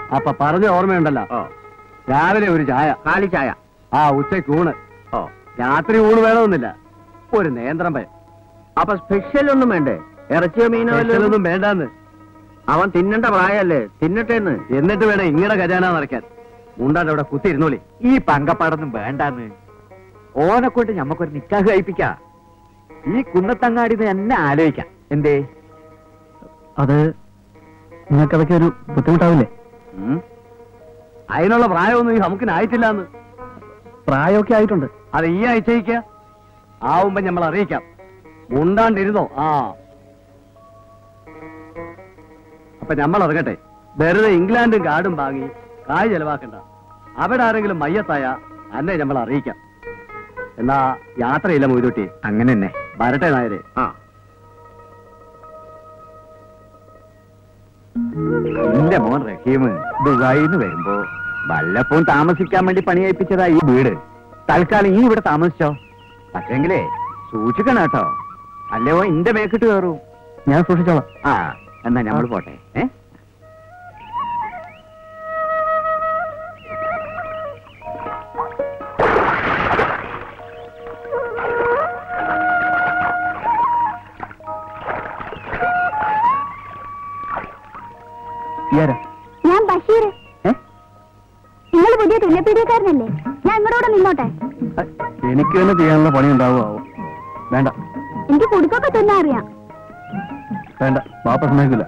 അപ്പൊ പറഞ്ഞ ഓർമ്മയുണ്ടല്ലോ ഓ രാവിലെ ഒരു ചായ കാലി ചായ ആ ഉച്ചയ്ക്ക് ഊണ് ഓ രാത്രി ഊണ് വേണമെന്നില്ല ഒരു നേന്ത്രം ഭയം അപ്പൊ സ്പെഷ്യൽ ഒന്നും വേണ്ടേ ഇറച്ചിയോ മീനോ വല്ലതും? ഒന്നും വേണ്ടാന്ന് അവൻ തിന്നണ്ട പ്രായല്ലേ തിന്നട്ടേന്ന് എന്നിട്ട് വേണം ഇങ്ങടെ ഖജാന നിറയ്ക്കാൻ മുണ്ടാണ്ട് അവിടെ കുത്തിയിരുന്നോളി ഈ പങ്കപ്പാടൊന്നും വേണ്ടാന്ന് ഓനെ കൊണ്ട് ഞമ്മക്കൊരു നിക്കാഹ് കഴിപ്പിക്കാം ഈ കുന്നത്തങ്ങാടിന്ന് എന്നെ ആലോചിക്കാം എന്തേ അത് നിങ്ങൾക്കതൊക്കെ ഒരു ബുദ്ധിമുട്ടാവില്ലേ അതിനുള്ള പ്രായമൊന്നും ഈ നമുക്കിനായിട്ടില്ല എന്ന് പ്രായമൊക്കെ ആയിട്ടുണ്ട് അത് ഈ ആഴ്ചയ്ക്ക് ആവുമ്പോ നമ്മൾ അറിയിക്കാം മുണ്ടാണ്ടിരുന്നോ ആ അപ്പൊ നമ്മൾ ഇറങ്ങട്ടെ വെറുതെ ഇംഗ്ലണ്ടും കാർഡും വാങ്ങി കായ് ചെലവാക്കണ്ട അവിടെ ആരെങ്കിലും മയ്യത്തായ അന്നെ നമ്മൾ അറിയിക്കാം എന്നാ യാത്രയില്ല മൊയ്തൂട്ടി അങ്ങനെ തന്നെ വരട്ടെ നായരെ ആ എന്റെ മോൻ റഹീം ദുബായിന്ന് വരുമ്പോ വല്ലപ്പവും താമസിക്കാൻ വേണ്ടി പണി കഴിപ്പിച്ചതാ ഈ വീട് തൽക്കാലം ഈ ഇവിടെ താമസിച്ചോ പക്ഷെങ്കിലേ സൂക്ഷിക്കണം കേട്ടോ അല്ലയോ ഇന്റെ മേക്കിട്ട് കയറൂ ഞാൻ സൂക്ഷിച്ചോളാം ആ എന്നാ ഞമ്മൾ പോട്ടെ ഏ ഇയാരാ ഞാൻ ബഷീർ ഏ? നിങ്ങൾ പുതിയ തുന്നപ്പീഡിയക്കാരനല്ലേ ഞാൻ ഇങ്ങോട്ട് നിന്നോട്ടെ എനിക്ക് തന്നെ ചെയ്യാനുള്ള പണി ഉണ്ടാവുമോ വേണ്ട എനിക്ക് കുടുക്കൊക്കെ തുന്നാ അറിയാം വേണ്ട വാപ്പ സമ്മതിക്കില്ല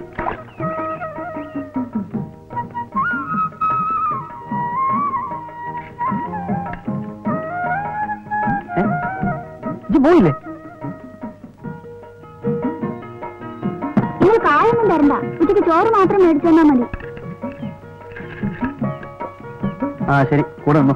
പോയില്ലേ നിങ്ങൾ കായൊന്നും തരണ്ട ഉച്ചയ്ക്ക് ചോറ് മാത്രം മേടിച്ചു തന്നാ മതി ആ ശരി കൂടെ വന്നോ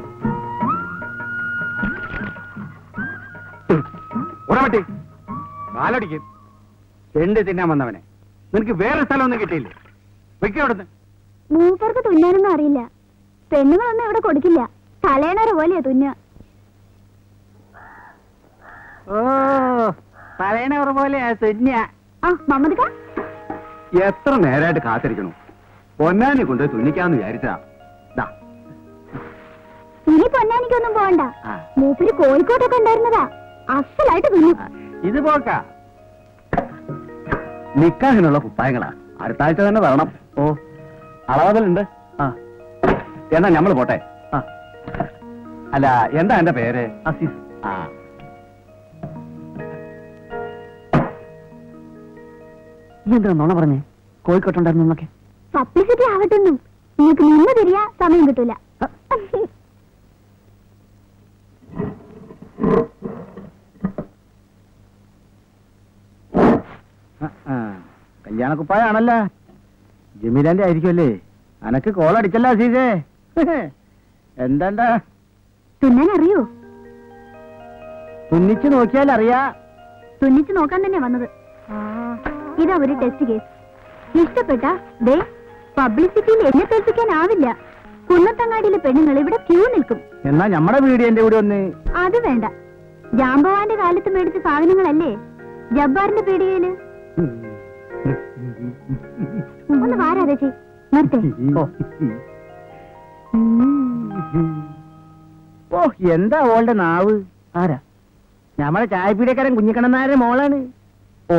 ഉറമട്ടി കാലടിക്കും ചെണ്ട് തിന്നാൻ വന്നവനെ നിനക്ക് വേറെ സ്ഥലമൊന്നും കിട്ടിയില്ലേ വെക്കോ അവിടുന്ന് മൂപ്പർക്ക് തുന്നാനൊന്നും അറിയില്ല പെണ്ണുങ്ങളൊന്നും ഇവിടെ കൊടുക്കില്ല തലേണര പോലെയാ തുന്നുക ഓ പറയണവർ പോലെ തുന്യ ആ മമ്മദ്ക്ക എത്ര നേരമായിട്ട് കാത്തിരിക്കണു പൊന്നാനെ കൊണ്ട് തുന്നിക്കാന്ന് വിചാരിച്ചാ ദാ, ഇനി പൊന്നാനിക്കൊന്നും പോകണ്ട ആ. മൂപ്പര് കോഴിക്കോട്ടൊക്കെ ഉണ്ടായിരുന്നതാ അസലായിട്ട് തുന്നും ഇത് പോക്ക നിക്കാഹിനുള്ള കുപ്പായങ്ങളാ അടുത്ത ആഴ്ച തന്നെ തരണം ഓ അളവതലുണ്ട് ആ എന്നാ ഞമ്മൾ പോട്ടെ ആ അല്ല എന്താ എന്റെ പേര് അസീസ് ആ ഈ എന്താ നുണ പറഞ്ഞേ കോഴിക്കോട്ടുണ്ടായിരുന്നൊക്കെ പബ്ലിസിറ്റി ആവട്ടെന്നും നിങ്ങൾക്ക് നിന്ന് തിരിയാ സമയം കിട്ടൂല കല്യാണ കുപ്പായാണല്ലോ ജമീലാന്റെ ആയിരിക്കുമല്ലേ അനക്ക് കോളടിച്ചല്ല അസീസേ എന്താണ്ടാ തുന്നാൻ അറിയോ തുന്നിച്ച് നോക്കിയാൽ അറിയാ തുന്നിച്ച് നോക്കാൻ തന്നെ വന്നത് ഇതാ ഒരു ടെസ്റ്റ് കേസ് ഇഷ്ടപ്പെട്ട ദേ പബ്ലിസിറ്റിയിൽ എന്നെ തോൽപ്പിക്കാനാവില്ല കുന്നത്തങ്ങാടിയിലെ പെണ്ണുങ്ങൾ ഇവിടെ ക്യൂ നിൽക്കും എന്നാ ഞമ്മടെ വീടിയന്റെ കൂടെ ഒന്ന് അത് വേണ്ട ജാമ്പവാന്റെ കാലത്ത് മേടിച്ച സാധനങ്ങളല്ലേ ജബ്ബാറിന്റെ പീടികയില് ഒന്ന് വാരാതേച്ചി നിർത്തേ ഓ എന്താ ഓളുടെ നാവ് ആരാ ഞമ്മടെ ചായപ്പീടിയക്കാരൻ കുഞ്ഞിക്കണ്ണനാരുടെ മോളാണ് ഓ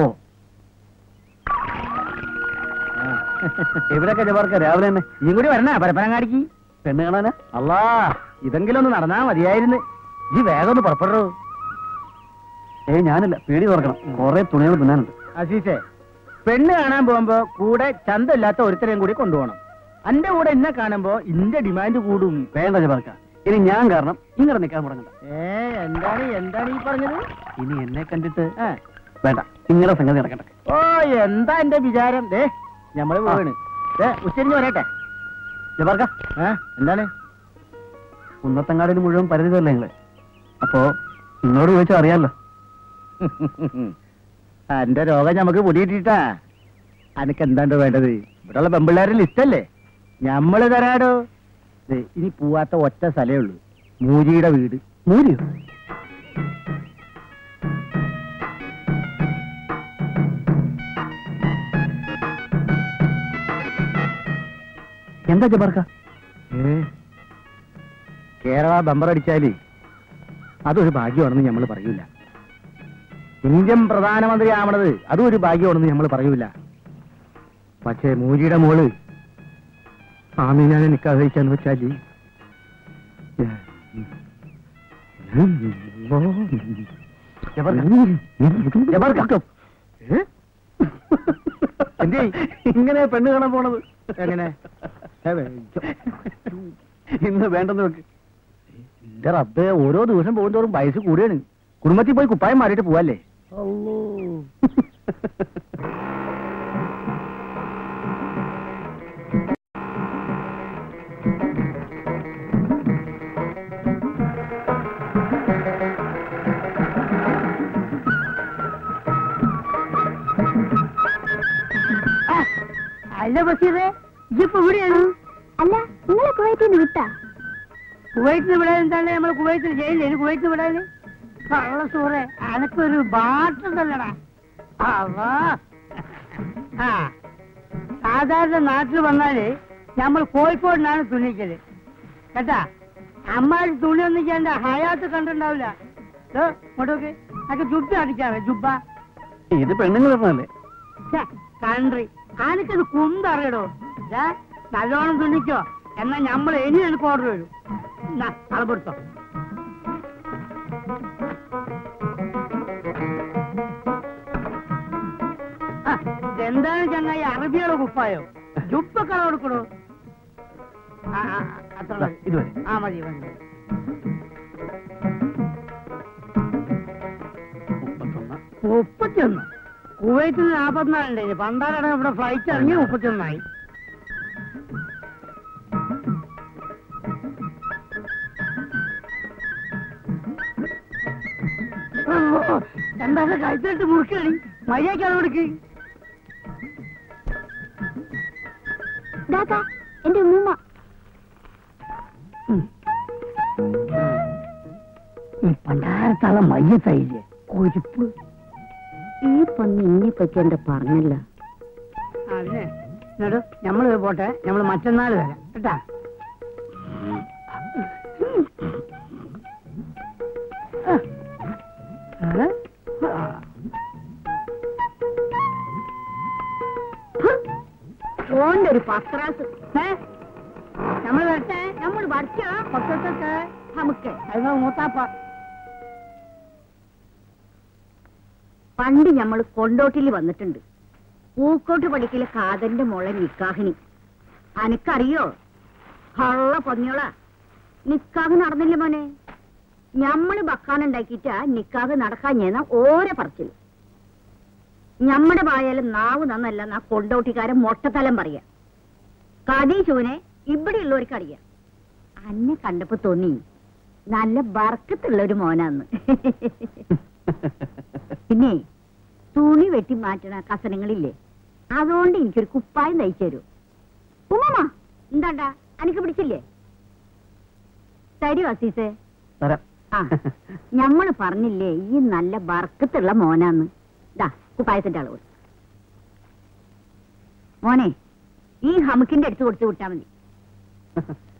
ഇവരൊക്കെ ജബാർക്ക് രാവിലെ തന്നെ ഈ കൂടി വരണ പരപ്പനങ്ങാടിക്ക് പെണ്ണ് കാണാനാ അല്ലാ ഇതെങ്കിലും ഒന്ന് നടന്നാ മതിയായിരുന്നു ഈ വേഗം ഒന്ന് പുറപ്പെടൂ ഏയ് ഞാനില്ല പേടി തുറക്കണം കുറെ തുണികൾ തിന്നാനുണ്ട് അസീസേ പെണ്ണ് കാണാൻ പോകുമ്പോ കൂടെ ചന്തമില്ലാത്ത ഒരുത്തരെയും കൂടി കൊണ്ടുപോകണം അന്റെ കൂടെ എന്നെ കാണുമ്പോ ഇന്റെ ഡിമാൻഡ് കൂടും വേണ്ട ജബാർക്ക ഇനി ഞാൻ കാരണം ഇങ്ങനെ നിൽക്കാൻ തുടങ്ങണ്ട ഏ എന്താണ് എന്താണ് ഈ പറഞ്ഞത് ഇനി എന്നെ കണ്ടിട്ട് വേണ്ട ഇങ്ങനെ സംഗതി നടക്കട്ടെ ഓ എന്താ എന്റെ വിചാരം ദേ ഞമ്മള് പോവാണ് ദേ ഉച്ചരിഞ്ഞ് വരട്ടെ ജബാർക്ക എന്താണ് കുന്നത്തങ്ങാടിന് മുഴുവൻ പരിചയമല്ലേ നിങ്ങള് അപ്പോ നിങ്ങളോട് ചോദിച്ചാൽ അറിയാലോ എന്റെ രോഗം നമുക്ക് പൊടിയിട്ടാ അനക്ക് എന്താണ്ടോ വേണ്ടത് ഇവിടെയുള്ള പെമ്പിള്ളേരുടെ ലിസ്റ്റല്ലേ ഞമ്മള് തരാടോ ദേ, ഇനി പോവാത്ത ഒറ്റ സ്ഥലേ ഉള്ളൂ മൂജിയുടെ വീട് മൂരിയോ എന്താ ജബർക്ക കേരള ബമ്പർ അടിച്ചാല് അതൊരു ഭാഗ്യമാണെന്ന് നമ്മൾ പറയൂല ഇന്ത്യൻ പ്രധാനമന്ത്രി ആവണത് അതും ഒരു ഭാഗ്യമാണെന്ന് നമ്മൾ പറയൂല പക്ഷേ മൂജിയുടെ മോള് ആമീനാനെ നിക്കാതെ കഴിക്കാന്ന് വെച്ചാല് എന്തേ ഇങ്ങനെ പെണ്ണ് കാണാൻ പോണത് എങ്ങനെ ഏ, വേ- ഇന്ന് വേണ്ടെന്ന് വെക്ക് എന്റെ റബ്ബേ ഓരോ ദിവസം പോകുന്തോറും വയസ്സ് കൂടിയാണ് കുടുംബത്തിൽ പോയി കുപ്പായം മാറിയിട്ട് പോവല്ലേ അല്ല ബഷീറെ ഇജിപ്പോ ഇവിടെയാണ് അല്ല നിങ്ങളെ കുവൈറ്റിൽ നിന്ന് വിട്ടാ കുവൈറ്റിന് വിടാൻ എന്താണ് നമ്മൾ കുവൈറ്റിൽ ജയിലില്ല കുവൈറ്റിന് വിടാന് കള്ള സൂറെ അനക്കൊരു ബാട്ടുണ്ടല്ലടാ അവാ ആ സാധാരണ നാട്ടിൽ വന്നാല് നമ്മൾ കോഴിക്കോടിനാണ് തുണിക്കല് കേട്ടാ അമ്മാരി തുണി ഒന്നും ചെയ്യണ്ട ഹയാത്ത് കണ്ടിട്ടുണ്ടാവില്ല ദോ, ഇങ്ങോട്ടോക്ക് അതൊക്കെ ജുബ്ബ അടിക്കാറ് ജുബ്ബ ഇത് പെണ്ണുങ്ങൾ പറഞ്ഞല്ലേ ഛെ, കൺട്രി ആനക്കത് കുന്തറിയടോ ദാ, നല്ലോണം തുണിക്കോ എന്നാ നമ്മൾ ഇനി എനിക്ക് ഓർഡർ വരും എന്നാ അളപ്പെടുത്തോ ആ, ഇതെന്താണ് ചങ്ങായി അറബിയുടെ കുപ്പായോ ജുപ്പൊക്കെ കൊടുക്കണോ ആ, ആ, അത്ര ദാ, മതി. ഇത് മതി. ആ മതി മതി മുപ്പത്തൊന്ന് മുപ്പത്തിയൊന്ന് കുവൈറ്റിൽ നാപ്പത്തിനാലുണ്ട് പണ്ടാരടം ഇവിടെ ഫ്ലൈറ്റ് ഇറങ്ങി മുപ്പത്തിയൊന്നായി എന്താണ് കഴിച്ചിട്ട് മുറിക്കണി മര്യാദയ്ക്ക് അത് കൊടുക്ക് ദാദാ എന്റെ ഉമ്മ ഈ പണ്ടാരത്താളെ മയ്യത്തായില്ലേ കൊഴുപ്പ് ഈ പന്നി ഇന്നെ പറ്റി എന്റെ പറഞ്ഞല്ല അതിനെ എന്നിട്ട് നമ്മള് പോട്ടെ നമ്മള് മറ്റന്നാൾ വരാം കേട്ടാ ഏ? ആ. ഓന്റെ ഒരു പത്രാസ് ഏ? നമ്മള് വരട്ടെ നമ്മൾ വരച്ചാ പത്തൊക്കെ നമുക്ക് അത് മൂത്താപ്പ പണ്ട് ഞമ്മള് കൊണ്ടോട്ടിൽ വന്നിട്ടുണ്ട് പൂക്കോട്ട് പഠിക്കലെ കാതന്റെ മോളെ നിക്കാഹിനി അനക്കറിയോ ഹള്ള പൊന്നിയോളാ നിക്കാഹ് നടന്നില്ല മോനെ ഞമ്മള് ബക്കാനുണ്ടാക്കിയിട്ടാ നിക്കാഹ് നടക്കാൻ ഞാൻ ഓരോ പറച്ചില് ഞമ്മടെ വായാലും നാവ് നന്നല്ല എന്നാ കൊണ്ടോട്ടിക്കാരൻ മൊട്ടത്തലം പറയാ കടീശുവിനെ ഇവിടെയുള്ളവർക്ക് അറിയാം അന്നെ കണ്ടപ്പോ തോന്നി നല്ല ബർക്കത്തുള്ള ഒരു മോനാന്ന് പിന്നെ തുണി വെട്ടി മാറ്റണ കസനങ്ങളില്ലേ അതുകൊണ്ട് എനിക്കൊരു കുപ്പായം തയ്ച്ചു തരൂ ഉമ്മ എന്താണ്ടാ അനക്ക് പിടിച്ചില്ലേ തരൂ അസീസേ തരാം ആ ഞമ്മള് പറഞ്ഞില്ലേ ഈ നല്ല ബർക്കത്തുള്ള മോനാന്ന് ദാ കുപ്പായത്തിന്റെ അളവ് മോനെ ഈ ഹമുക്കിന്റെ അടുത്ത് കൊടുത്തു വിട്ടാ മതി